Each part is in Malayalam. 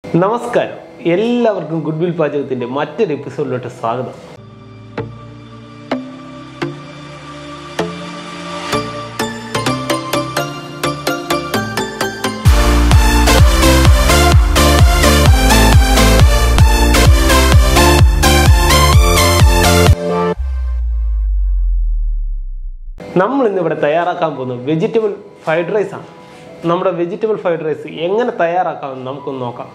നമസ്കാരം എല്ലാവർക്കും ഗുഡ് വിൽ പാചകത്തിന്റെ മറ്റൊരു എപ്പിസോഡിലോട്ട് സ്വാഗതം നമ്മൾ ഇന്നിവിടെ തയ്യാറാക്കാൻ പോകുന്നത് വെജിറ്റബിൾ ഫ്രൈഡ് റൈസ് ആണ് നമ്മുടെ വെജിറ്റബിൾ ഫ്രൈഡ് റൈസ് എങ്ങനെ തയ്യാറാക്കാമെന്ന് നമുക്കൊന്ന് നോക്കാം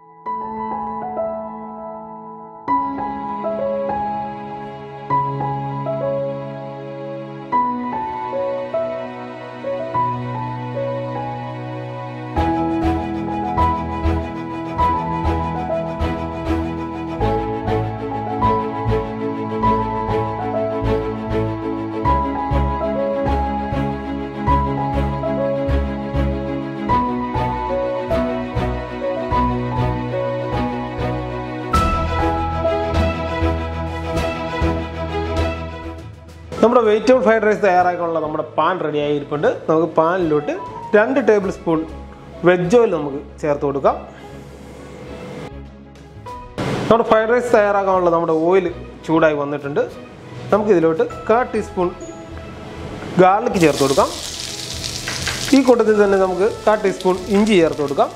നമ്മുടെ വെജിറ്റബിൾ ഫ്രൈഡ് റൈസ് തയ്യാറാക്കാനുള്ള നമ്മുടെ പാൻ റെഡി ആയിരിപ്പുണ്ട് നമുക്ക് പാനിലോട്ട് രണ്ട് ടേബിൾ സ്പൂൺ വെജ് ഓയിൽ നമുക്ക് ചേർത്ത് കൊടുക്കാം നമ്മുടെ ഫ്രൈഡ് റൈസ് തയ്യാറാക്കാനുള്ള നമ്മുടെ ഓയിൽ ചൂടായി വന്നിട്ടുണ്ട് നമുക്ക് ഇതിലോട്ട് കാ ടീസ്പൂൺ ഗാർലിക് ചേർത്ത് കൊടുക്കാം ഈ കൂട്ടത്തിൽ തന്നെ നമുക്ക് കാ ടീസ്പൂൺ ഇഞ്ചി ചേർത്ത് കൊടുക്കാം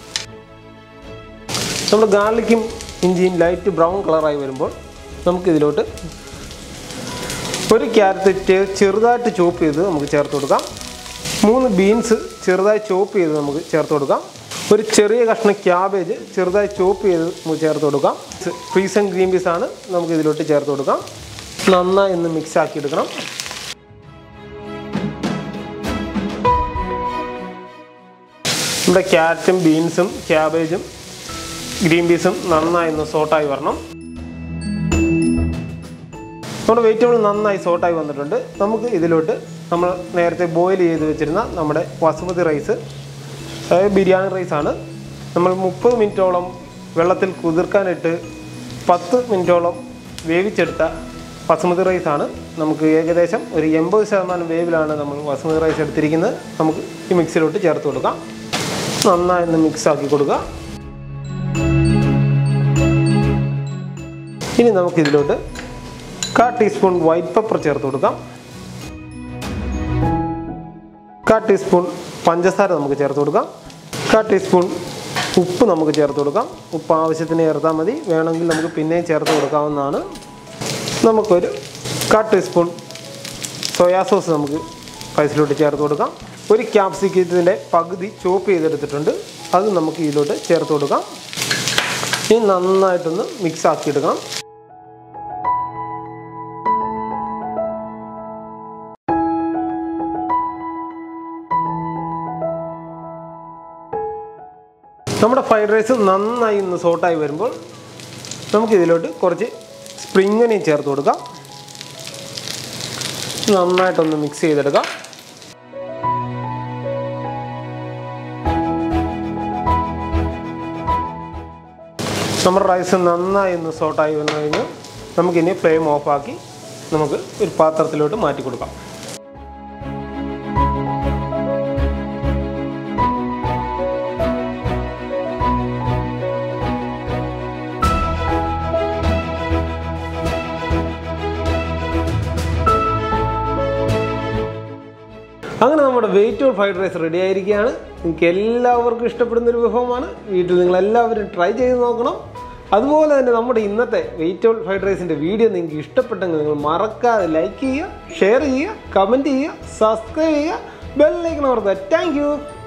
നമ്മൾ ഗാർലിക്കും ഇഞ്ചിയും ലൈറ്റ് ബ്രൗൺ കളറായി വരുമ്പോൾ നമുക്കിതിലോട്ട് ഒരു ക്യാരറ്റ് ചെ- ചെറുതായിട്ട് ചോപ്പ് ചെയ്ത് നമുക്ക് ചേർത്ത് കൊടുക്കാം മൂന്ന് ബീൻസ് ചെറുതായി ചോപ്പ് ചെയ്ത് നമുക്ക് ചേർത്ത് കൊടുക്കാം ഒരു ചെറിയ കഷ്ണം ക്യാബേജ് ചെറുതായി ചോപ്പ് ചെയ്ത് നമുക്ക് ചേർത്ത് കൊടുക്കാം ഫ്രീസൺ ഗ്രീൻ പീസ് ആണ് നമുക്ക് ഇതിലോട്ട് ചേർത്ത് കൊടുക്കാം നന്നായി ഒന്ന് മിക്സ് ആക്കി എടുക്കണം നമ്മുടെ ക്യാരറ്റും ബീൻസും ക്യാബേജും ഗ്രീൻ പീസും നന്നായി ഒന്ന് സോട്ടായി വരണം നമ്മുടെ വെജിറ്റബിൾ നന്നായി സോട്ടായി വന്നിട്ടുണ്ട് നമുക്ക് ഇതിലോട്ട് നമ്മൾ നേരത്തെ ബോയിൽ ചെയ്ത് വെച്ചിരുന്ന നമ്മുടെ വസുമതി റൈസ് അതായത് ബിരിയാണി റൈസാണ് നമ്മൾ മുപ്പത് മിനിറ്റോളം വെള്ളത്തിൽ കുതിർക്കാനിട്ട് പത്ത് മിനിറ്റോളം വേവിച്ചെടുത്ത വസുമതി റൈസാണ് നമുക്ക് ഏകദേശം ഒരു എൺപത് ശതമാനം വേവിലാണ് നമ്മൾ വസുമതി റൈസ് എടുത്തിരിക്കുന്നത് നമുക്ക് ഈ മിക്സിലോട്ട് ചേർത്ത് കൊടുക്കാം നന്നായി ഒന്ന് മിക്സ് ആക്കി കൊടുക്കുക ഇനി നമുക്കിതിലോട്ട് കാ ടീസ്പൂൺ വൈറ്റ് പെപ്പർ ചേർത്ത് കൊടുക്കാം കാ ടീസ്പൂൺ പഞ്ചസാര നമുക്ക് ചേർത്ത് കൊടുക്കാം കാ ടീസ്പൂൺ ഉപ്പ് നമുക്ക് ചേർത്ത് കൊടുക്കാം ഉപ്പ് ആവശ്യത്തിന് ചേർത്താൽ മതി വേണമെങ്കിൽ നമുക്ക് പിന്നെയും ചേർത്ത് കൊടുക്കാവുന്നതാണ് നമുക്കൊരു കാ ടീസ്പൂൺ സോയാ സോസ് നമുക്ക് റൈസിലോട്ട് ചേർത്ത് കൊടുക്കാം ഒരു ക്യാപ്സിക്കത്തിൻ്റെ പകുതി ചോപ്പ് ചെയ്തെടുത്തിട്ടുണ്ട് അത് നമുക്ക് ഇതിലോട്ട് ചേർത്ത് കൊടുക്കാം ഇനി നന്നായിട്ടൊന്ന് മിക്സ് ആക്കിയെടുക്കണം നമ്മുടെ ഫ്രൈഡ് റൈസ് നന്നായി ഒന്ന് സോട്ടായി വരുമ്പോൾ നമുക്ക് ഇതിലോട്ട് കുറച്ച് സ്പ്രിംഗ് ഒനിയൻ ചേർത്ത് കൊടുക്കാം നന്നായിട്ടൊന്ന് മിക്സ് ചെയ്തെടുക്കാം നമ്മുടെ റൈസ് നന്നായി ഒന്ന് സോട്ടായി വന്നു കഴിഞ്ഞാൽ നമുക്കിനി ഫ്ലെയിം ഓഫാക്കി നമുക്ക് ഒരു പാത്രത്തിലോട്ട് മാറ്റി കൊടുക്കാം അങ്ങനെ നമ്മുടെ വെജിറ്റബിൾ ഫ്രൈഡ് റൈസ് റെഡി ആയിരിക്കുകയാണ് നിങ്ങൾക്ക് എല്ലാവർക്കും ഇഷ്ടപ്പെടുന്ന ഒരു വിഭവമാണ് വീട്ടിൽ നിങ്ങൾ എല്ലാവരും ട്രൈ ചെയ്ത് നോക്കണം അതുപോലെ തന്നെ നമ്മുടെ ഇന്നത്തെ വെജിറ്റബിൾ ഫ്രൈഡ് റൈസിൻ്റെ വീഡിയോ നിങ്ങൾക്ക് ഇഷ്ടപ്പെട്ടെങ്കിൽ നിങ്ങൾ മറക്കാതെ ലൈക്ക് ചെയ്യുക ഷെയർ ചെയ്യുക കമൻറ്റ് ചെയ്യുക സബ്സ്ക്രൈബ് ചെയ്യുക ബെല്ലൈക്കൺ ഓർക്കുക താങ്ക് യു